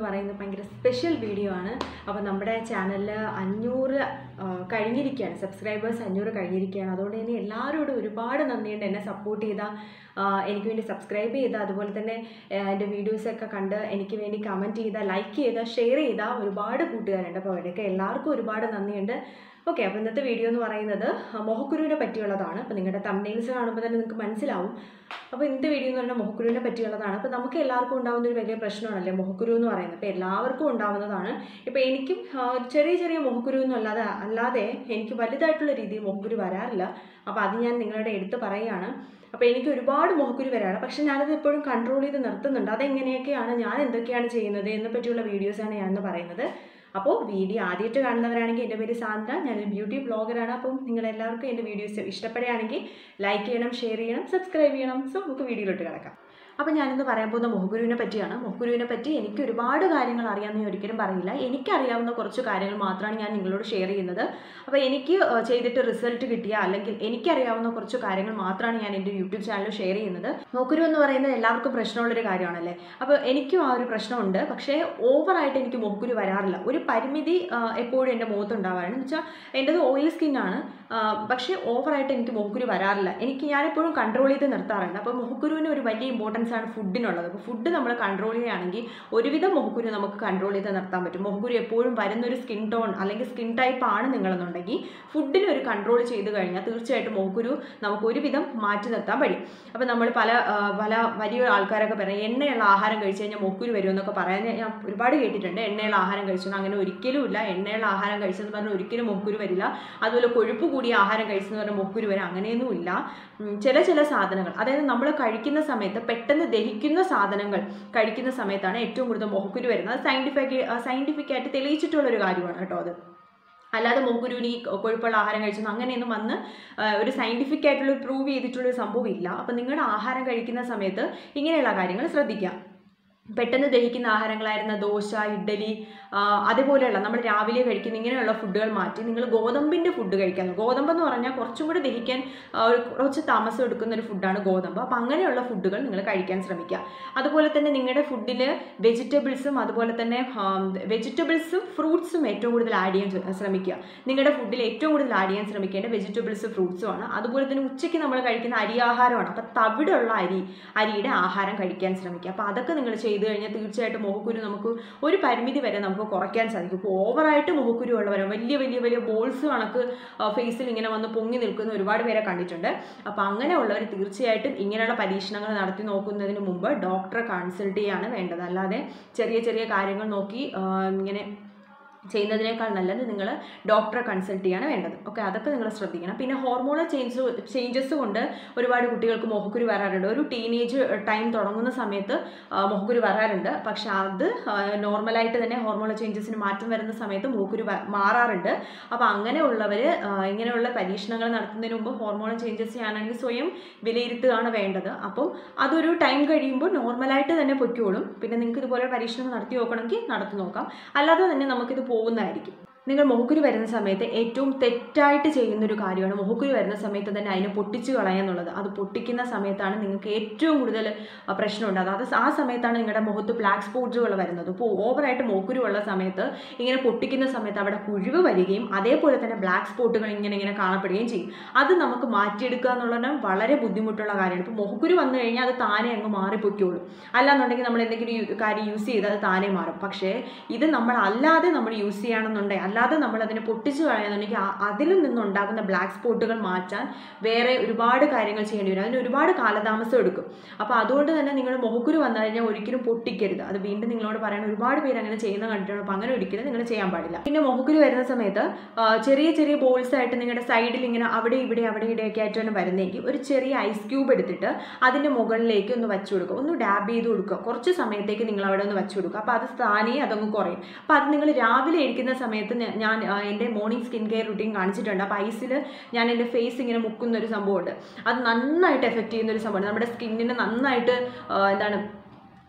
പറയുന്നത് ഭയങ്കര special video ആണ് അപ്പോൾ നമ്മുടെ ചാനലിൽ അഞ്ഞൂറ് ആ, കഴിഞ്ഞിരിക്കുകയാണ് സബ്സ്ക്രൈബേഴ്സ് അഞ്ഞൂറ് കഴിഞ്ഞിരിക്കുകയാണ് അതുകൊണ്ട് തന്നെ എല്ലാവരോടും ഒരുപാട് നന്ദിയുണ്ട് എന്നെ സപ്പോർട്ട് ചെയ്ത ആ, എനിക്ക് വേണ്ടി സബ്സ്ക്രൈബ് ചെയ്ത അതുപോലെ തന്നെ ആ, എൻ്റെ വീഡിയോസൊക്കെ കണ്ട് എനിക്ക് വേണ്ടി കമൻറ്റ് ചെയ്ത ലൈക്ക് ചെയ്ത ഷെയർ ചെയ്ത ഒരുപാട് കൂട്ടുകാരുണ്ട് അപ്പോൾ അവരൊക്കെ എല്ലാവർക്കും ഒരുപാട് നന്ദിയുണ്ട് ഓക്കെ അപ്പോൾ ഇന്നത്തെ വീഡിയോ എന്ന് പറയുന്നത് മൊഹക്കുരുവിനെ പറ്റിയുള്ളതാണ് അപ്പോൾ നിങ്ങളുടെ തമ്നെയിൽസ് കാണുമ്പോൾ തന്നെ നിങ്ങൾക്ക് മനസ്സിലാവും അപ്പോൾ ഇന്നത്തെ വീഡിയോ എന്ന് പറഞ്ഞാൽ മൊഹക്കുരുവിനെ പറ്റിയുള്ളതാണ് അപ്പോൾ നമുക്ക് എല്ലാവർക്കും ഉണ്ടാകുന്ന ഒരു വലിയ പ്രശ്നമാണല്ലേ മൊഹക്കുരു എന്ന് പറയുന്നത് അപ്പോൾ എല്ലാവർക്കും ഉണ്ടാവുന്നതാണ് ഇപ്പോൾ എനിക്കും ആ, ചെറിയ ചെറിയ മൊഹക്കുരു ഒന്നും അല്ലാതെ അല്ലാതെ എനിക്ക് വലുതായിട്ടുള്ള രീതിയിൽ മൊഹക്കുരു വരാറില്ല അപ്പോൾ അത് ഞാൻ നിങ്ങളുടെ എടുത്ത് പറയുകയാണ് അപ്പോൾ എനിക്ക് ഒരുപാട് മുഖക്കുരു വരാറ് പക്ഷെ ഞാനത് എപ്പോഴും കൺട്രോൾ ചെയ്ത് നിർത്തുന്നുണ്ട് അതെങ്ങനെയൊക്കെയാണ് ഞാൻ എന്തൊക്കെയാണ് ചെയ്യുന്നത് എന്നെ പറ്റിയുള്ള വീഡിയോസാണ് ഞാനെന്ന് പറയുന്നത് അപ്പോൾ വീഡിയോ ആദ്യമായിട്ട് കാണുന്നവരാണെങ്കിൽ എൻ്റെ പേര് സാന്ദ്ര ഞാനൊരു ബ്യൂട്ടി ബ്ലോഗറാണ് അപ്പം നിങ്ങളെല്ലാവർക്കും എൻ്റെ വീഡിയോസ് ഇഷ്ടപ്പെടുകയാണെങ്കിൽ ലൈക്ക് ചെയ്യണം ഷെയർ ചെയ്യണം സബ്സ്ക്രൈബ് ചെയ്യണം സോ നമുക്ക് വീഡിയോയിലോട്ട് കിടക്കാം അപ്പോൾ ഞാനിന്ന് പറയാൻ പോകുന്ന മുഹഗുരുവിനെ പറ്റിയാണ് മുഹഗുരുവിനെ പറ്റി എനിക്ക് ഒരുപാട് കാര്യങ്ങൾ അറിയാമെന്ന് ഞാൻ ഒരിക്കലും പറയില്ല എനിക്കറിയാവുന്ന കുറച്ച് കാര്യങ്ങൾ മാത്രമാണ് ഞാൻ നിങ്ങളോട് ഷെയർ ചെയ്യുന്നത് അപ്പോൾ എനിക്ക് ആ, ചെയ്തിട്ട് റിസൾട്ട് കിട്ടിയ അല്ലെങ്കിൽ എനിക്കറിയാവുന്ന കുറച്ച് കാര്യങ്ങൾ മാത്രമാണ് ഞാൻ എൻ്റെ യൂട്യൂബ് ചാനലിൽ ഷെയർ ചെയ്യുന്നത് മുഹഗുരു എന്ന് പറയുന്നത് എല്ലാവർക്കും പ്രശ്നമുള്ളൊരു കാര്യമാണല്ലേ അപ്പോൾ എനിക്കും ആ ഒരു പ്രശ്നമുണ്ട് പക്ഷേ ഓവറായിട്ട് എനിക്ക് മുഹഗുരു വരാറില്ല ഒരു പരിമിതി ആ, എപ്പോഴും എൻ്റെ മുഖത്ത് ഉണ്ടാവാറുണ്ട് എന്ന് വെച്ചാൽ എൻ്റെത് ഓയിൽ സ്കിന്നാണ് പക്ഷേ ഓവറായിട്ട് എനിക്ക് മുഹക്കുരു വരാറില്ല എനിക്ക് ഞാനെപ്പോഴും കൺട്രോൾ ചെയ്ത് നിർത്താറുണ്ട് അപ്പോൾ മുഹക്കുരുവിന് ഒരു വലിയ ഇമ്പോർട്ടൻസ് ആണ് ഫുഡിനുള്ളത് അപ്പോൾ ഫുഡ് നമ്മൾ കൺട്രോൾ ചെയ്യുകയാണെങ്കിൽ ഒരുവിധം മുഹക്കുരു നമുക്ക് കൺട്രോൾ ചെയ്ത് നിർത്താൻ പറ്റും മുഹക്കുരു എപ്പോഴും വരുന്നൊരു സ്കിൻ ടോൺ അല്ലെങ്കിൽ സ്കിൻ ടൈപ്പ് ആണ് നിങ്ങളെന്നുണ്ടെങ്കിൽ ഫുഡിന് ഒരു കൺട്രോൾ ചെയ്ത് കഴിഞ്ഞാൽ തീർച്ചയായിട്ടും മുഹക്കുരു നമുക്ക് ഒരുവിധം മാറ്റി നിർത്താൻ കഴിയും അപ്പോൾ നമ്മൾ പല ആ, പല വലിയ ആൾക്കാരൊക്കെ പറയും എണ്ണയുള്ള ആഹാരം കഴിച്ച് കഴിഞ്ഞാൽ മുഹക്കുരു വരുമെന്നൊക്കെ പറയാൻ ഞാൻ ഒരുപാട് കേട്ടിട്ടുണ്ട് എണ്ണയുള്ള ആഹാരം കഴിച്ചു അങ്ങനെ ഒരിക്കലും ഇല്ല എണ്ണയുള്ള ആഹാരം കഴിച്ചെന്ന് പറഞ്ഞാൽ ഒരിക്കലും മുഹക്കുരു വരില്ല അതുപോലെ കൊഴുപ്പ് കൂടിയ ആഹാരം കഴിച്ചെന്ന് പറഞ്ഞാൽ മുഹക്കുരു വരും അങ്ങനെയൊന്നും ഇല്ല ഉം, ചില ചില സാധനങ്ങൾ അതായത് നമ്മൾ കഴിക്കുന്ന സമയത്ത് പെട്ടെന്ന് ദഹിക്കുന്ന സാധനങ്ങൾ കഴിക്കുന്ന സമയത്താണ് ഏറ്റവും കൂടുതൽ മുഹക്കുരു വരുന്നത് അത് സയൻറ്റിഫിക് സയൻറ്റിഫിക് ആയിട്ട് തെളിയിച്ചിട്ടുള്ളൊരു കാര്യമാണ് കേട്ടോ അത് അല്ലാതെ മൂക്കുരുവിന് ഈ കൊഴുപ്പുള്ള ആഹാരം കഴിച്ചൊന്നും അങ്ങനെയൊന്നും വന്ന് ആ, ഒരു സയൻറ്റിഫിക് ആയിട്ടുള്ള പ്രൂവ് ചെയ്തിട്ടുള്ളൊരു സംഭവം ഇല്ല അപ്പം നിങ്ങളുടെ ആഹാരം കഴിക്കുന്ന സമയത്ത് ഇങ്ങനെയുള്ള കാര്യങ്ങൾ ശ്രദ്ധിക്കുക പെട്ടെന്ന് ദഹിക്കുന്ന ആഹാരങ്ങളായിരുന്ന ദോശ ഇഡ്ഡലി ആ, അതുപോലെയുള്ള നമ്മൾ രാവിലെ കഴിക്കുന്ന ഇങ്ങനെയുള്ള ഫുഡുകൾ മാറ്റി നിങ്ങൾ ഗോതമ്പിൻ്റെ ഫുഡ് കഴിക്കാൻ ഗോതമ്പ് എന്ന് പറഞ്ഞാൽ കുറച്ചും കൂടി ദഹിക്കാൻ ആ, ഒരു കുറച്ച് താമസം എടുക്കുന്ന ഒരു ഫുഡാണ് ഗോതമ്പ് അപ്പോൾ അങ്ങനെയുള്ള ഫുഡുകൾ നിങ്ങൾ കഴിക്കാൻ ശ്രമിക്കുക അതുപോലെ തന്നെ നിങ്ങളുടെ ഫുഡിൽ വെജിറ്റബിൾസും അതുപോലെ തന്നെ വെജിറ്റബിൾസും ഫ്രൂട്ട്സും ഏറ്റവും കൂടുതൽ ആഡ് ചെയ്യാൻ ശ്ര- ശ്രമിക്കുക നിങ്ങളുടെ ഫുഡിൽ ഏറ്റവും കൂടുതൽ ആഡ് ചെയ്യാൻ ശ്രമിക്കേണ്ട വെജിറ്റബിൾസ് ഫ്രൂട്ട്സും ആണ് അതുപോലെ തന്നെ ഉച്ചയ്ക്ക് നമ്മൾ കഴിക്കുന്ന അരി ആഹാരമാണ് അപ്പോൾ തവിടുള്ള അരി അരിയുടെ ആഹാരം കഴിക്കാൻ ശ്രമിക്കുക അപ്പോൾ അതൊക്കെ നിങ്ങൾ ചെയ്തു കഴിഞ്ഞാൽ തീർച്ചയായിട്ടും മുഖക്കുരു നമുക്ക് ഒരു പരിമിതി വരെ നമുക്ക് കുറയ്ക്കാൻ സാധിക്കും ഇപ്പോൾ ഓവറായിട്ട് മുഖക്കുരു ഉള്ളവരും വലിയ വലിയ വലിയ ബോൾസ് കണക്ക് ഫേസിൽ ഇങ്ങനെ വന്ന് പൊങ്ങി നിൽക്കുന്ന ഒരുപാട് പേരെ കണ്ടിട്ടുണ്ട് അപ്പോൾ അങ്ങനെയുള്ളവർ തീർച്ചയായിട്ടും ഇങ്ങനെയുള്ള പരീക്ഷണങ്ങൾ നടത്തി നോക്കുന്നതിന് മുമ്പ് ഡോക്ടറെ കൺസൾട്ട് ചെയ്യാണ് വേണ്ടത് അല്ലാതെ ചെറിയ ചെറിയ കാര്യങ്ങൾ നോക്കി ആ, ഇങ്ങനെ ചെയ്യുന്നതിനേക്കാൾ നല്ലത് നിങ്ങൾ ഡോക്ടറെ കൺസൾട്ട് ചെയ്യാണ് വേണ്ടത് ഓക്കെ അതൊക്കെ നിങ്ങൾ ശ്രദ്ധിക്കണം പിന്നെ ഹോർമോണൽ ചേഞ്ച് ചേഞ്ചസ് കൊണ്ട് ഒരുപാട് കുട്ടികൾക്ക് മുഖക്കുരു വരാറുണ്ട് ഒരു ടീനേജ് ടൈം തുടങ്ങുന്ന സമയത്ത് ആ, മുഖക്കുരു വരാറുണ്ട് പക്ഷെ അത് നോർമലായിട്ട് തന്നെ ഹോർമോണൽ ചേഞ്ചസിന് മാറ്റം വരുന്ന സമയത്ത് മുഖക്കുരു വ- മാറാറുണ്ട് അപ്പോൾ അങ്ങനെയുള്ളവർ ഇങ്ങനെയുള്ള പരീക്ഷണങ്ങൾ നടത്തുന്നതിന് മുമ്പ് ഹോർമോണൽ ചേഞ്ചസ് ചെയ്യാനാണെങ്കിൽ സ്വയം വിലയിരുത്തുകയാണ് വേണ്ടത് അപ്പം അതൊരു ടൈം കഴിയുമ്പോൾ നോർമലായിട്ട് തന്നെ പൊയ്ക്കോളും പിന്നെ നിങ്ങൾക്ക് ഇതുപോലെ പരീക്ഷണങ്ങൾ നടത്തി നോക്കണമെങ്കിൽ നടത്തി നോക്കാം അല്ലാതെ തന്നെ നമുക്കിത് പോകുന്നതായിരിക്കും നിങ്ങൾ മുഹക്കുരു വരുന്ന സമയത്ത് ഏറ്റവും തെറ്റായിട്ട് ചെയ്യുന്നൊരു കാര്യമാണ് മുഹക്കുരു വരുന്ന സമയത്ത് തന്നെ അതിനെ പൊട്ടിച്ച് കളയുക എന്നുള്ളത് അത് പൊട്ടിക്കുന്ന സമയത്താണ് നിങ്ങൾക്ക് ഏറ്റവും കൂടുതൽ ആ, പ്രശ്നമുണ്ട് അത് ആ സമയത്താണ് നിങ്ങളുടെ മുഖത്ത് ബ്ലാക്ക് സ്പോട്സുകൾ വരുന്നത് ഇപ്പോൾ ഓവറായിട്ട് മുഹക്കുരു ഉള്ള സമയത്ത് ഇങ്ങനെ പൊട്ടിക്കുന്ന സമയത്ത് അവിടെ കുഴിവ് വരികയും അതേപോലെ തന്നെ ബ്ലാക്ക് സ്പോട്ടുകൾ ഇങ്ങനെ ഇങ്ങനെ കാണപ്പെടുകയും ചെയ്യും അത് നമുക്ക് മാറ്റിയെടുക്കുക എന്നുള്ളത് വളരെ ബുദ്ധിമുട്ടുള്ള കാര്യമാണ് ഇപ്പോൾ മുഹക്കുരു വന്നു കഴിഞ്ഞാൽ അത് താനെ അങ്ങ് മാറിപ്പൊയ്ക്കോളും അല്ലാന്നുണ്ടെങ്കിൽ നമ്മൾ എന്തെങ്കിലും യു- കാര്യം യൂസ് ചെയ്ത് അത് താനെ മാറും പക്ഷേ ഇത് നമ്മൾ അല്ലാതെ നമ്മൾ യൂസ് ചെയ്യണമെന്നുണ്ടെങ്കിൽ അല്ലാതെ നമ്മൾ അതിനെ പൊട്ടിച്ച് കളയുന്നുണ്ടെങ്കിൽ ആ- അതിൽ നിന്നുണ്ടാകുന്ന ബ്ലാക്ക് സ്പോട്ടുകൾ മാറ്റാൻ വേറെ ഒരുപാട് കാര്യങ്ങൾ ചെയ്യേണ്ടി വരും അതിന് ഒരുപാട് കാലതാമസം എടുക്കും അപ്പോൾ അതുകൊണ്ട് തന്നെ നിങ്ങൾ മുഖക്കുരു വന്നു കഴിഞ്ഞാൽ ഒരിക്കലും പൊട്ടിക്കരുത് അത് വീണ്ടും നിങ്ങളോട് പറയാൻ ഒരുപാട് പേര് അങ്ങനെ ചെയ്യുന്ന കണ്ടിട്ടുണ്ട് അപ്പോൾ അങ്ങനെ ഒരിക്കലും നിങ്ങൾ ചെയ്യാൻ പാടില്ല പിന്നെ മുഖക്കുരു വരുന്ന സമയത്ത് ആ, ചെറിയ ചെറിയ ബോൾസ് ആയിട്ട് നിങ്ങളുടെ സൈഡിൽ ഇങ്ങനെ അവിടെ ഇവിടെ അവിടെ ഇവിടെയൊക്കെ ആയിട്ടാണ് വരുന്നതെങ്കിൽ ഒരു ചെറിയ ഐസ് ക്യൂബ് എടുത്തിട്ട് അതിൻ്റെ മുകളിലേക്ക് ഒന്ന് വെച്ചു കൊടുക്കുക ഒന്ന് ഡാബ് ചെയ്ത് കൊടുക്കുക കുറച്ച് സമയത്തേക്ക് നിങ്ങൾ അവിടെ ഒന്ന് വെച്ചു കൊടുക്കുക അപ്പോൾ അത് സ്ഥാനേ അതങ്ങ് കുറയും അപ്പോൾ അത് നിങ്ങൾ രാവിലെ ഇരിക്കുന്ന സമയത്ത് ഞ- ഞാൻ ആ, എൻ്റെ മോർണിംഗ് സ്കിൻ കെയർ റുട്ടീൻ കാണിച്ചിട്ടുണ്ട് അപ്പോൾ ഐസിൽ ഞാൻ എൻ്റെ ഫേസ് ഇങ്ങനെ മുക്കുന്ന ഒരു സംഭവമുണ്ട് അത് നന്നായിട്ട് എഫക്റ്റ് ചെയ്യുന്ന ഒരു സംഭവമാണ് നമ്മുടെ സ്കിന്നിനെ നന്നായിട്ട് ആ, എന്താണ്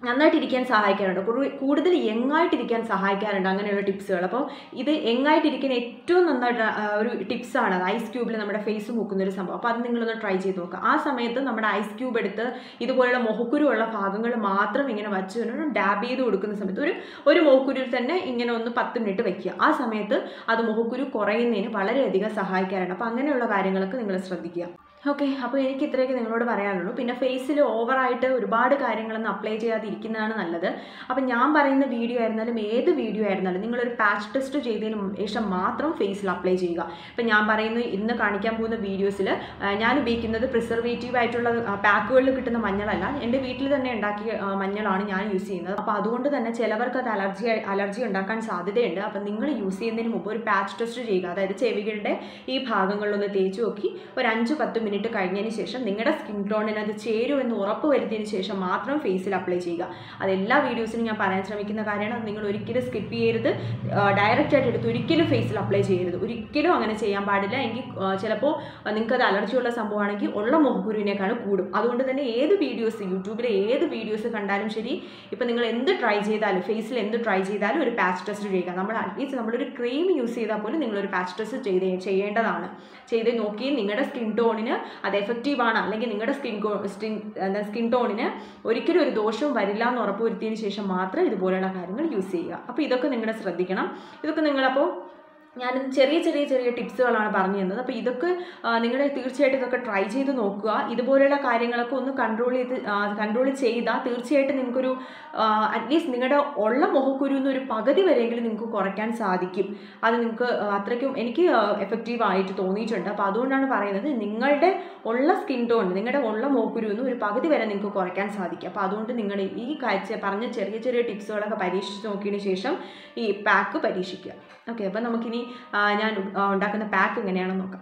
നന്നായിട്ടിരിക്കാൻ സഹായിക്കാറുണ്ട് കുറു- കൂടുതൽ യങ്ങായിട്ടിരിക്കാൻ സഹായിക്കാറുണ്ട് അങ്ങനെയുള്ള ടിപ്സുകൾ അപ്പോൾ ഇത് യങ്ങായിട്ടിരിക്കാൻ ഏറ്റവും നന്നായിട്ട് ആ, ഒരു ടിപ്സാണ് അത് ഐസ് ക്യൂബിൽ നമ്മുടെ ഫേസ് മുക്കുന്ന ഒരു സംഭവം അപ്പോൾ അത് നിങ്ങളൊന്ന് ട്രൈ ചെയ്ത് നോക്കുക ആ സമയത്ത് നമ്മുടെ ഐസ് ക്യൂബ് എടുത്ത് ഇതുപോലുള്ള മുഖക്കുരുവുള്ള ഭാഗങ്ങൾ മാത്രം ഇങ്ങനെ വച്ച് ഒരു ഡാബ് ചെയ്ത് കൊടുക്കുന്ന സമയത്ത് ഒരു ഒരു മുഖക്കുരുവിൽ തന്നെ ഇങ്ങനെ ഒന്ന് പത്ത് മിനിറ്റ് വെക്കുക ആ സമയത്ത് അത് മുഖക്കുരു കുറയുന്നതിന് വളരെയധികം സഹായിക്കാറുണ്ട് അപ്പോൾ അങ്ങനെയുള്ള കാര്യങ്ങളൊക്കെ നിങ്ങൾ ശ്രദ്ധിക്കുക ഓക്കെ അപ്പോൾ എനിക്ക് ഇത്രയൊക്കെ നിങ്ങളോട് പറയാനുള്ളൂ പിന്നെ ഫേസിൽ ഓവറായിട്ട് ഒരുപാട് കാര്യങ്ങളൊന്നും അപ്ലൈ ചെയ്യാതെ ഇരിക്കുന്നതാണ് നല്ലത് അപ്പം ഞാൻ പറയുന്ന വീഡിയോ ആയിരുന്നാലും ഏത് വീഡിയോ ആയിരുന്നാലും നിങ്ങളൊരു പാച്ച് ടെസ്റ്റ് ചെയ്തതിന് ശേഷം മാത്രം ഫേസിൽ അപ്ലൈ ചെയ്യുക ഇപ്പം ഞാൻ പറയുന്ന ഇന്ന് കാണിക്കാൻ പോകുന്ന വീഡിയോസിൽ ഞാൻ ഉപയോഗിക്കുന്നത് പ്രിസർവേറ്റീവ് ആയിട്ടുള്ള പാക്കുകളിൽ കിട്ടുന്ന മഞ്ഞളല്ല എൻ്റെ വീട്ടിൽ തന്നെ ഉണ്ടാക്കിയ ആ, മഞ്ഞളാണ് ഞാൻ യൂസ് ചെയ്യുന്നത് അപ്പോൾ അതുകൊണ്ട് തന്നെ ചിലവർക്ക് അത് അലർജി അലർജി ഉണ്ടാക്കാൻ സാധ്യതയുണ്ട് അപ്പം നിങ്ങൾ യൂസ് ചെയ്യുന്നതിന് മുമ്പ് ഒരു പാച്ച് ടെസ്റ്റ് ചെയ്യുക അതായത് ചെവികളുടെ ഈ ഭാഗങ്ങളിലൊന്ന് തേച്ച് നോക്കി ഒരു അഞ്ച് പത്ത് മിനിറ്റ് കഴിഞ്ഞതിന് ശേഷം നിങ്ങളുടെ സ്കിൻ ടോണിന് അത് ചേരുമെന്ന് ഉറപ്പ് വരുത്തിയതിന് ശേഷം മാത്രം ഫേസിൽ അപ്ലൈ ചെയ്യുക അത് എല്ലാ വീഡിയോസിലും ഞാൻ പറയാൻ ശ്രമിക്കുന്ന കാര്യമാണ് അത് നിങ്ങൾ ഒരിക്കലും സ്കിപ്പ് ചെയ്യരുത് ഡയറക്റ്റ് ആയിട്ട് എടുത്ത് ഒരിക്കലും ഫേസിൽ അപ്ലൈ ചെയ്യരുത് ഒരിക്കലും അങ്ങനെ ചെയ്യാൻ പാടില്ല എങ്കിൽ ചിലപ്പോൾ നിങ്ങൾക്ക് അത് അലർജിയുള്ള സംഭവമാണെങ്കിൽ ഉള്ള മുഖക്കുരുവിനേക്കാൾ കൂടും അതുകൊണ്ട് തന്നെ ഏത് വീഡിയോസ് യൂട്യൂബിലെ ഏത് വീഡിയോസ് കണ്ടാലും ശരി ഇപ്പം നിങ്ങൾ എന്ത് ട്രൈ ചെയ്താലും ഫേസിൽ എന്ത് ട്രൈ ചെയ്താലും ഒരു പാച്ച് ടെസ്റ്റ് ചെയ്യുക നമ്മൾ അറ്റ്ലീസ്റ്റ് നമ്മളൊരു ക്രീം യൂസ് ചെയ്താൽ പോലും നിങ്ങളൊരു പാച്ച് ടെസ്റ്റ് ചെയ്ത് ചെയ്യേണ്ടതാണ് ചെയ്ത് നോക്കി നിങ്ങളുടെ സ്കിൻ ടോണിന് അത് എഫക്റ്റീവ് ആണ് അല്ലെങ്കിൽ നിങ്ങളുടെ സ്കിൻ സ്കിൻ എന്താ സ്കിൻ ടോണിന് ഒരിക്കലും ഒരു ദോഷവും വരില്ല എന്ന് ഉറപ്പുവരുത്തിയതിന് ശേഷം മാത്രം ഇതുപോലെയുള്ള കാര്യങ്ങൾ യൂസ് ചെയ്യുക അപ്പോൾ ഇതൊക്കെ നിങ്ങൾ ശ്രദ്ധിക്കണം ഇതൊക്കെ നിങ്ങളപ്പോൾ ഞാൻ ചെറിയ ചെറിയ ചെറിയ ടിപ്സുകളാണ് പറഞ്ഞു തന്നത് അപ്പോൾ ഇതൊക്കെ നിങ്ങൾ തീർച്ചയായിട്ടും ഇതൊക്കെ ട്രൈ ചെയ്ത് നോക്കുക ഇതുപോലെയുള്ള കാര്യങ്ങളൊക്കെ ഒന്ന് കൺട്രോൾ ചെയ്ത് കൺട്രോൾ ചെയ്താൽ തീർച്ചയായിട്ടും നിങ്ങൾക്കൊരു അറ്റ്ലീസ്റ്റ് നിങ്ങളുടെ ഉള്ള മുഖക്കുരു ഒരു പകുതി വരെയെങ്കിലും നിങ്ങൾക്ക് കുറയ്ക്കാൻ സാധിക്കും അത് നിങ്ങൾക്ക് ആ, അത്രയ്ക്കും എനിക്ക് എഫക്റ്റീവ് ആയിട്ട് തോന്നിയിട്ടുണ്ട് അപ്പോൾ അതുകൊണ്ടാണ് പറയുന്നത് നിങ്ങളുടെ ഉള്ള സ്കിൻ ടോൺ നിങ്ങളുടെ ഉള്ള മുഖക്കുരു ഒരു പകുതി വരെ നിങ്ങൾക്ക് കുറയ്ക്കാൻ സാധിക്കും അപ്പോൾ അതുകൊണ്ട് നിങ്ങൾ ഈ കാഴ്ച പറഞ്ഞ ചെറിയ ചെറിയ ടിപ്സുകളൊക്കെ പരീക്ഷിച്ച് നോക്കിയതിന് ശേഷം ഈ പാക്ക് പരീക്ഷിക്കുക ഓക്കെ അപ്പോൾ നമുക്കിനി ആ, ഞാൻ ആ, ഉണ്ടാക്കുന്ന പാക്ക് എങ്ങനെയാണെന്ന് നോക്കാം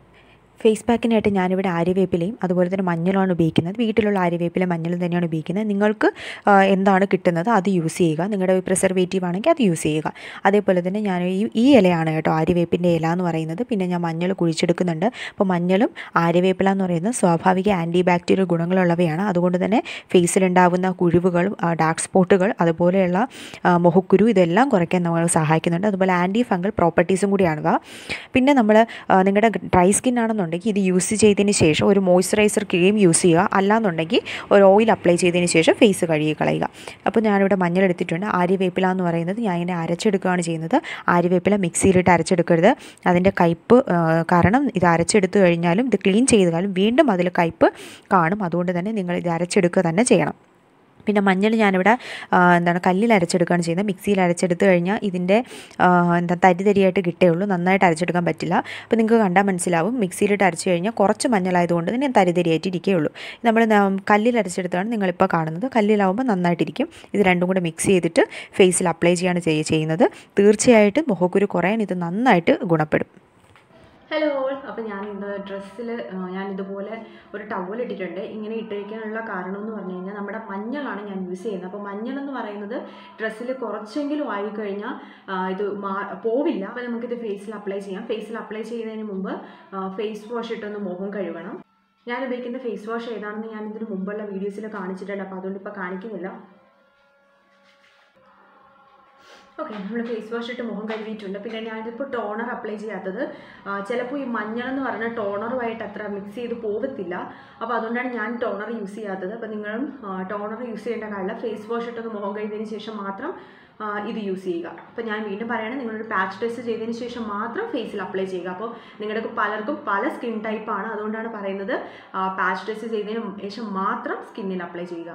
ഫേസ് പാക്കിനായിട്ട് ഞാനിവിടെ ആര്യവേപ്പിലയും അതുപോലെ തന്നെ മഞ്ഞളാണ് ഉപയോഗിക്കുന്നത് വീട്ടിലുള്ള ആര്യവേപ്പില മഞ്ഞളും തന്നെയാണ് ഉപയോഗിക്കുന്നത് നിങ്ങൾക്ക് ആ, എന്താണ് കിട്ടുന്നത് അത് യൂസ് ചെയ്യുക നിങ്ങളുടെ പ്രിസർവേറ്റീവ് ആണെങ്കിൽ അത് യൂസ് ചെയ്യുക അതേപോലെ തന്നെ ഞാൻ ഈ ഈ ഇലയാണ് കേട്ടോ ആര്യവേപ്പിൻ്റെ ഇല എന്ന് പറയുന്നത് പിന്നെ ഞാൻ മഞ്ഞൾ കുഴിച്ചെടുക്കുന്നുണ്ട് അപ്പോൾ മഞ്ഞളും ആര്യവേപ്പില എന്ന് പറയുന്നത് സ്വാഭാവിക ആൻറ്റി ബാക്ടീരിയൽ ഗുണങ്ങളുള്ളവയാണ് അതുകൊണ്ട് തന്നെ ഫേസിലുണ്ടാകുന്ന കുഴിവുകൾ ഡാർക്ക് സ്പോട്ടുകൾ അതുപോലെയുള്ള ആ, മുഖക്കുരു ഇതെല്ലാം കുറയ്ക്കാൻ നമ്മൾ സഹായിക്കുന്നുണ്ട് അതുപോലെ ആൻറ്റി ഫംഗൽ പ്രോപ്പർട്ടീസും കൂടിയാണ് പിന്നെ നമ്മൾ നിങ്ങളുടെ ഡ്രൈ സ്കിൻ ആണെന്നുണ്ടെങ്കിൽ ഇത് യൂസ് ചെയ്തതിന് ശേഷം ഒരു മോയ്സ്ചറൈസർ ക്രീം യൂസ് ചെയ്യുക അല്ലാന്നുണ്ടെങ്കിൽ ഒരു ഓയിൽ അപ്ലൈ ചെയ്തതിന് ശേഷം ഫേസ് കഴുകി കളയുക അപ്പോൾ ഞാനിവിടെ മഞ്ഞൾ എടുത്തിട്ടുണ്ട് ആര്യവേപ്പില എന്ന് പറയുന്നത് ഞാൻ ഇതിനെ അരച്ചെടുക്കുകയാണ് ചെയ്യുന്നത് ആര്യവേപ്പില മിക്സിയിലിട്ട് അരച്ചെടുക്കരുത് അതിൻ്റെ കയ്പ്പ് ആ, കാരണം ഇത് അരച്ചെടുത്തു കഴിഞ്ഞാലും ഇത് ക്ലീൻ ചെയ്താലും വീണ്ടും അതിൽ കയ്പ്പ് കാണും അതുകൊണ്ട് തന്നെ നിങ്ങൾ ഇത് അരച്ചെടുക്കുക തന്നെ ചെയ്യണം പിന്നെ മഞ്ഞൾ ഞാനിവിടെ ആ, എന്താണ് കല്ലിൽ അരച്ചെടുക്കുകയാണ് ചെയ്യുന്നത് മിക്സിയിൽ അരച്ചെടുത്ത് കഴിഞ്ഞാൽ ഇതിൻ്റെ ആ, എന്താ തരി തരിയായിട്ട് കിട്ടേയുള്ളൂ നന്നായിട്ട് അരച്ചെടുക്കാൻ പറ്റില്ല അപ്പോൾ നിങ്ങൾക്ക് കണ്ടാൽ മനസ്സിലാവും മിക്സിയിലിട്ട് അരച്ച് കഴിഞ്ഞാൽ കുറച്ച് മഞ്ഞളായതുകൊണ്ട് തന്നെ തരി തരിയായിട്ട് ഇരിക്കുകയുള്ളൂ നമ്മൾ ന- കല്ലിൽ അരച്ചെടുത്താണ് നിങ്ങളിപ്പോൾ കാണുന്നത് കല്ലിലാവുമ്പോൾ നന്നായിട്ടിരിക്കും ഇത് രണ്ടും കൂടെ മിക്സ് ചെയ്തിട്ട് ഫേസിൽ അപ്ലൈ ചെയ്യാണ് ചെയ്യ- ചെയ്യുന്നത് തീർച്ചയായിട്ടും മുഖക്കുരു കുറയാൻ ഇത് നന്നായിട്ട് ഗുണപ്പെടും ഹലോ അപ്പോൾ ഞാൻ ഇന്ന് ഡ്രസ്സിൽ ഞാൻ ഇതുപോലെ ഒരു ടവൽ ഇട്ടിട്ടുണ്ട് ഇങ്ങനെ ഇട്ടിരിക്കാനുള്ള കാരണം എന്ന് പറഞ്ഞു കഴിഞ്ഞാൽ നമ്മുടെ മഞ്ഞളാണ് ഞാൻ യൂസ് ചെയ്യുന്നത് അപ്പോൾ മഞ്ഞൾ എന്ന് പറയുന്നത് ഡ്രസ്സിൽ കുറച്ചെങ്കിലും ആയിക്കഴിഞ്ഞാൽ ആ, ഇത് മാ പോവില്ല അപ്പോൾ നമുക്കിത് ഫേസിൽ അപ്ലൈ ചെയ്യാം ഫേസിൽ അപ്ലൈ ചെയ്യുന്നതിന് മുമ്പ് ഫേസ് വാഷ് ഇട്ടൊന്ന് മുഖം കഴുകണം ഞാൻ ഉപയോഗിക്കുന്ന ഫേസ് വാഷ് ഏതാണെന്ന് ഞാൻ ഇതിന് മുമ്പുള്ള വീഡിയോസിൽ കാണിച്ചിട്ടുണ്ട് അപ്പോൾ അതുകൊണ്ട് ഇപ്പോൾ കാണിക്കുന്നില്ല ഓക്കെ നമ്മൾ ഫേസ് വാഷ് ഇട്ട് മുഖം കഴുകിയിട്ടുണ്ട് പിന്നെ ഞാനിപ്പോൾ ടോണർ അപ്ലൈ ചെയ്യാത്തത് ചിലപ്പോൾ ഈ മഞ്ഞൾ എന്ന് പറഞ്ഞ ടോണറുമായിട്ട് അത്ര മിക്സ് ചെയ്ത് പോകത്തില്ല അപ്പോൾ അതുകൊണ്ടാണ് ഞാൻ ടോണർ യൂസ് ചെയ്യാത്തത് അപ്പോൾ നിങ്ങളും ടോണർ യൂസ് ചെയ്യേണ്ട കാര്യമില്ല ഫേസ് വാഷ് ഇട്ടൊന്ന് മുഖം കഴുകിയതിന് ശേഷം മാത്രം ആ, ഇത് യൂസ് ചെയ്യുക അപ്പോൾ ഞാൻ വീണ്ടും പറയുകയാണ് നിങ്ങളൊരു പാച്ച് ടെസ്റ്റ് ചെയ്തതിന് ശേഷം മാത്രം ഫേസിൽ അപ്ലൈ ചെയ്യുക അപ്പോൾ നിങ്ങൾക്ക് പലർക്കും പല സ്കിൻ ടൈപ്പാണ് അതുകൊണ്ടാണ് പറയുന്നത് പാച്ച് ടെസ്റ്റ് ചെയ്തതിന് ശേഷം മാത്രം സ്കിന്നിൽ അപ്ലൈ ചെയ്യുക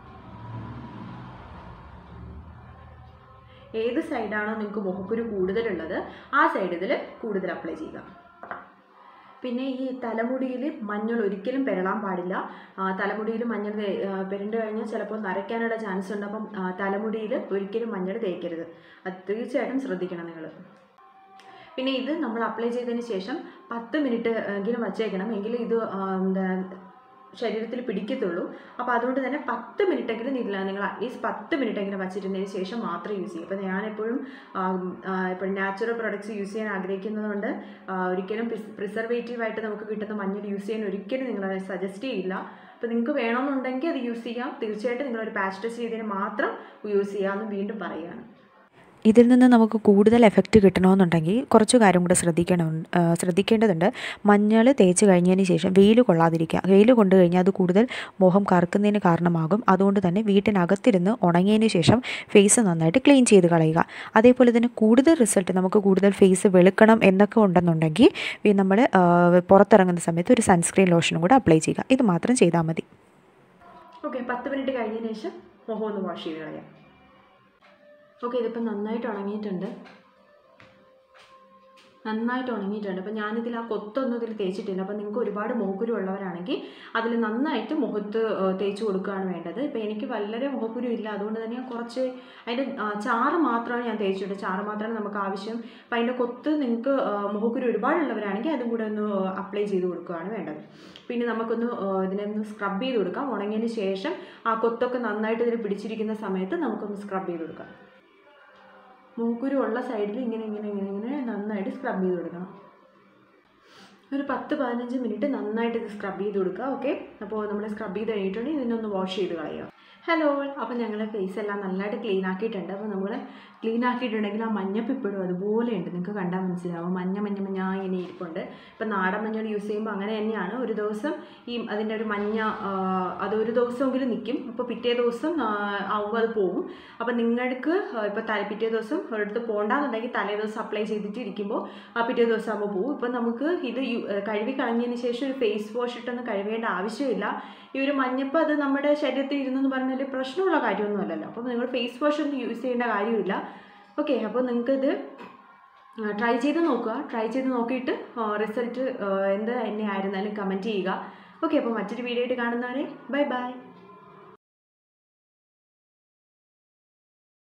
ഏത് സൈഡാണോ നിങ്ങൾക്ക് മുഖക്കുരു കൂടുതലുള്ളത് ആ സൈഡ് ഇതിൽ കൂടുതൽ അപ്ലൈ ചെയ്യുക പിന്നെ ഈ തലമുടിയിൽ മഞ്ഞൾ ഒരിക്കലും പെരളാൻ പാടില്ല ആ, തലമുടിയിൽ മഞ്ഞൾ തേ- ആ, പെരണ്ട് കഴിഞ്ഞാൽ ചിലപ്പോൾ നരയ്ക്കാനുള്ള ചാൻസ് ഉണ്ട് അപ്പം ആ, തലമുടിയിൽ ഒരിക്കലും മഞ്ഞൾ തേക്കരുത് അത് തീർച്ചയായിട്ടും ശ്രദ്ധിക്കണം നിങ്ങൾ പിന്നെ ഇത് നമ്മൾ അപ്ലൈ ചെയ്തതിന് ശേഷം പത്ത് മിനിറ്റ് എങ്കിലും വച്ചേക്കണം എങ്കിലും ഇത് ആ, എന്താ ശരീരത്തിൽ പിടിക്കത്തുള്ളൂ അപ്പോൾ അതുകൊണ്ട് തന്നെ പത്ത് മിനിറ്റെങ്കിലും നിങ്ങൾ നിങ്ങൾ അറ്റ്ലീസ്റ്റ് പത്ത് മിനിറ്റെങ്കിലും വച്ചിരുന്നതിന് ശേഷം മാത്രമേ യൂസ് ചെയ്യൂ അപ്പോൾ ഞാനെപ്പോഴും ഇപ്പോൾ നാച്ചുറൽ പ്രൊഡക്ട്സ് യൂസ് ചെയ്യാൻ ആഗ്രഹിക്കുന്നതുകൊണ്ട് ആ, ഒരിക്കലും പ്രിസർവേറ്റീവ് ആയിട്ട് നമുക്ക് കിട്ടുന്ന മഞ്ഞൾ യൂസ് ചെയ്യാൻ ഒരിക്കലും നിങ്ങൾ സജസ്റ്റ് ചെയ്യില്ല അപ്പോൾ നിങ്ങൾക്ക് വേണമെന്നുണ്ടെങ്കിൽ അത് യൂസ് ചെയ്യാം തീർച്ചയായിട്ടും നിങ്ങളൊരു പാച്ച് ടെസ്റ്റ് ചെയ്തതിന് മാത്രം യൂസ് ചെയ്യാമെന്ന് വീണ്ടും പറയുകയാണ് ഇതിൽ നിന്ന് നമുക്ക് കൂടുതൽ എഫക്റ്റ് കിട്ടണമെന്നുണ്ടെങ്കിൽ കുറച്ച് കാര്യം കൂടെ ശ്രദ്ധിക്കണം ആ, ശ്രദ്ധിക്കേണ്ടതുണ്ട് മഞ്ഞൾ തേച്ച് കഴിഞ്ഞതിന് ശേഷം വെയിൽ കൊള്ളാതിരിക്കുക വെയിൽ കൊണ്ടു കഴിഞ്ഞാൽ അത് കൂടുതൽ മുഖം കറുക്കുന്നതിന് കാരണമാകും അതുകൊണ്ട് തന്നെ വീട്ടിനകത്തിരുന്ന് ഉണങ്ങിയതിന് ശേഷം ഫേസ് നന്നായിട്ട് ക്ലീൻ ചെയ്ത് കളയുക അതേപോലെ തന്നെ കൂടുതൽ റിസൾട്ട് നമുക്ക് കൂടുതൽ ഫേസ് വെളുക്കണം എന്നൊക്കെ ഉണ്ടെന്നുണ്ടെങ്കിൽ നമ്മൾ പുറത്തിറങ്ങുന്ന സമയത്ത് ഒരു സൺസ്ക്രീൻ ലോഷനും കൂടെ അപ്ലൈ ചെയ്യുക ഇത് മാത്രം ചെയ്താൽ മതി ഓക്കെ പത്ത് മിനിറ്റ് കഴിഞ്ഞതിന് ശേഷം മുഖം ഒന്ന് വാഷ് ചെയ്ത് കളയാം ഓക്കെ ഇതിപ്പോൾ നന്നായിട്ട് ഉണങ്ങിയിട്ടുണ്ട് നന്നായിട്ട് ഉണങ്ങിയിട്ടുണ്ട് അപ്പോൾ ഞാനിതിൽ ആ കൊത്തൊന്നും ഇതിൽ തേച്ചിട്ടില്ല അപ്പോൾ നിങ്ങൾക്ക് ഒരുപാട് മുഖക്കുരു ഉള്ളവരാണെങ്കിൽ അതിൽ നന്നായിട്ട് മുഖത്ത് ആ, തേച്ച് കൊടുക്കുകയാണ് വേണ്ടത് ഇപ്പോൾ എനിക്ക് വളരെ മുഖക്കുരു ഇല്ല അതുകൊണ്ട് തന്നെ ഞാൻ കുറച്ച് അതിൻ്റെ ആ, ചാറ് മാത്രമാണ് ഞാൻ തേച്ചിട്ട് ചാറ് മാത്രമാണ് നമുക്ക് ആവശ്യം അപ്പോൾ അതിൻ്റെ കൊത്ത് നിങ്ങൾക്ക് ആ, മുഖക്കുരു ഒരുപാടുള്ളവരാണെങ്കിൽ അതും കൂടെ ഒന്ന് അപ്ലൈ ചെയ്ത് കൊടുക്കുകയാണ് വേണ്ടത് പിന്നെ നമുക്കൊന്ന് ആ, ഇതിനെ ഒന്ന് സ്ക്രബ് ചെയ്ത് കൊടുക്കാം ഉണങ്ങിയതിന് ശേഷം ആ കൊത്തൊക്കെ നന്നായിട്ട് ഇതിൽ പിടിച്ചിരിക്കുന്ന സമയത്ത് നമുക്കൊന്ന് സ്ക്രബ് ചെയ്ത് കൊടുക്കാം മൂക്കുരു ഉള്ള സൈഡിൽ ഇങ്ങനെ ഇങ്ങനെ ഇങ്ങനെ ഇങ്ങനെ നന്നായിട്ട് സ്ക്രബ് ചെയ്ത് കൊടുക്കണം ഒരു പത്ത് പതിനഞ്ച് മിനിറ്റ് നന്നായിട്ട് ഇത് സ്ക്രബ് ചെയ്ത് കൊടുക്കുക ഓക്കെ അപ്പോൾ നമ്മൾ സ്ക്രബ് ചെയ്ത് കഴിഞ്ഞിട്ടുണ്ടെങ്കിൽ ഇതിനൊന്ന് വാഷ് ചെയ്ത് കളയുക ഹലോ അപ്പോൾ ഞങ്ങൾ ഫേസ് എല്ലാം നല്ലതായിട്ട് ക്ലീൻ ആക്കിയിട്ടുണ്ട് അപ്പോൾ നമ്മൾ ക്ലീൻ ആക്കിയിട്ടുണ്ടെങ്കിൽ ആ മഞ്ഞപ്പ് ഇപ്പോഴും അതുപോലെ ഉണ്ട് നിങ്ങൾക്ക് കണ്ടാൽ മനസ്സിലാവും മഞ്ഞ മഞ്ഞ മഞ്ഞ ഇങ്ങനെ ഇരിപ്പുണ്ട് ഇപ്പം നാടൻ മഞ്ഞൾ യൂസ് ചെയ്യുമ്പോൾ അങ്ങനെ തന്നെയാണ് ഒരു ദിവസം ഈ അതിൻ്റെ ഒരു മഞ്ഞ ആ, അത് ഒരു ദിവസമെങ്കിലും നിൽക്കും അപ്പോൾ പിറ്റേ ദിവസം ആ, ആവുമ്പോൾ അത് പോകും അപ്പോൾ നിങ്ങൾക്ക് ഇപ്പോൾ തല പിറ്റേ ദിവസം ഒരിടത്ത് പോകണ്ടെന്നുണ്ടെങ്കിൽ തലേ ദിവസം അപ്ലൈ ചെയ്തിട്ട് ഇരിക്കുമ്പോൾ ആ പിറ്റേ ദിവസം ആകുമ്പോൾ പോകും ഇപ്പം നമുക്ക് ഇത് യു- കഴുകി കളഞ്ഞതിന് ശേഷം ഒരു ഫേസ് വാഷ് ഇട്ടൊന്നും കഴുകേണ്ട ആവശ്യമില്ല ഈ ഒരു മഞ്ഞപ്പ് അത് നമ്മുടെ ശരീരത്തിൽ ഇരുന്നെന്ന് പറഞ്ഞാൽ പ്രശ്നമുള്ള കാര്യമൊന്നും അല്ലല്ലോ അപ്പോൾ നിങ്ങൾ ഫേസ് വാഷ് ഒന്നും യൂസ് ചെയ്യേണ്ട കാര്യമില്ല ഓക്കെ അപ്പോൾ നിങ്ങൾക്കിത് ട്രൈ ചെയ്ത് നോക്കുക ട്രൈ ചെയ്ത് നോക്കിയിട്ട് റിസൾട്ട് എന്ത് തന്നെ ആയിരുന്നാലും കമൻറ്റ് ചെയ്യുക ഓക്കെ അപ്പോൾ മറ്റൊരു വീഡിയോ ആയിട്ട് കാണുന്നവരെ ബൈ ബൈ